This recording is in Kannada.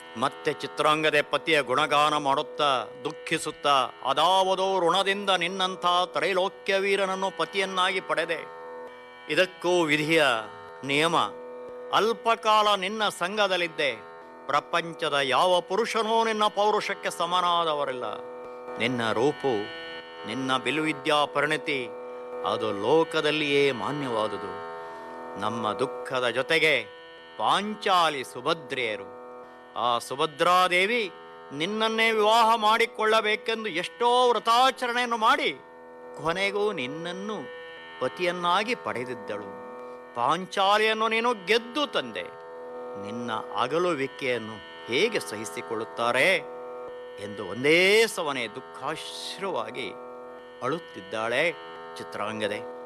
ಮತ್ತೆ ಚಿತ್ರಾಂಗದೆ ಪತಿಯ ಗುಣಗಾನ ಮಾಡುತ್ತಾ ದುಃಖಿಸುತ್ತಾ ಅದಾವದೋ ಋಣದಿಂದ ನಿನ್ನಂಥ ತ್ರೈಲೋಕ್ಯ ವೀರನನ್ನು ಪತಿಯನ್ನಾಗಿ ಪಡೆದೆ ಇದಕ್ಕೂ ವಿಧಿಯ ನಿಯಮ ಅಲ್ಪಕಾಲ ನಿನ್ನ ಸಂಘದಲ್ಲಿದ್ದೆ ಪ್ರಪಂಚದ ಯಾವ ಪುರುಷನೂ ನಿನ್ನ ಪೌರುಷಕ್ಕೆ ಸಮನಾದವರಿಲ್ಲ ನಿನ್ನ ರೂಪು ನಿನ್ನ ಬಿಲುವಿದ್ಯಾ ಪರಿಣತಿ ಅದು ಲೋಕದಲ್ಲಿಯೇ ಮಾನ್ಯವಾದುದು ನಮ್ಮ ದುಃಖದ ಜೊತೆಗೆ ಪಾಂಚಾಲಿ ಸುಭದ್ರೆಯರು ಆ ಸುಭದ್ರಾದೇವಿ ನಿನ್ನನ್ನೇ ವಿವಾಹ ಮಾಡಿಕೊಳ್ಳಬೇಕೆಂದು ಎಷ್ಟೋ ವ್ರತಾಚರಣೆಯನ್ನು ಮಾಡಿ ಕೊನೆಗೂ ನಿನ್ನನ್ನು ಪತಿಯನ್ನಾಗಿ ಪಡೆದಿದ್ದಳು ಪಾಂಚಾಲಿಯನ್ನು ನೀನು ಗೆದ್ದು ತಂದೆ ನಿನ್ನ ಅಗಲುವಿಕೆಯನ್ನು ಹೇಗೆ ಸಹಿಸಿಕೊಳ್ಳುತ್ತಾರೆ ಎಂದು ಒಂದೇ ಸವನೆ ದುಃಖಾಶ್ರವಾಗಿ ಅಳುತ್ತಿದ್ದಾಳೆ ಚಿತ್ರಾಂಗದೆ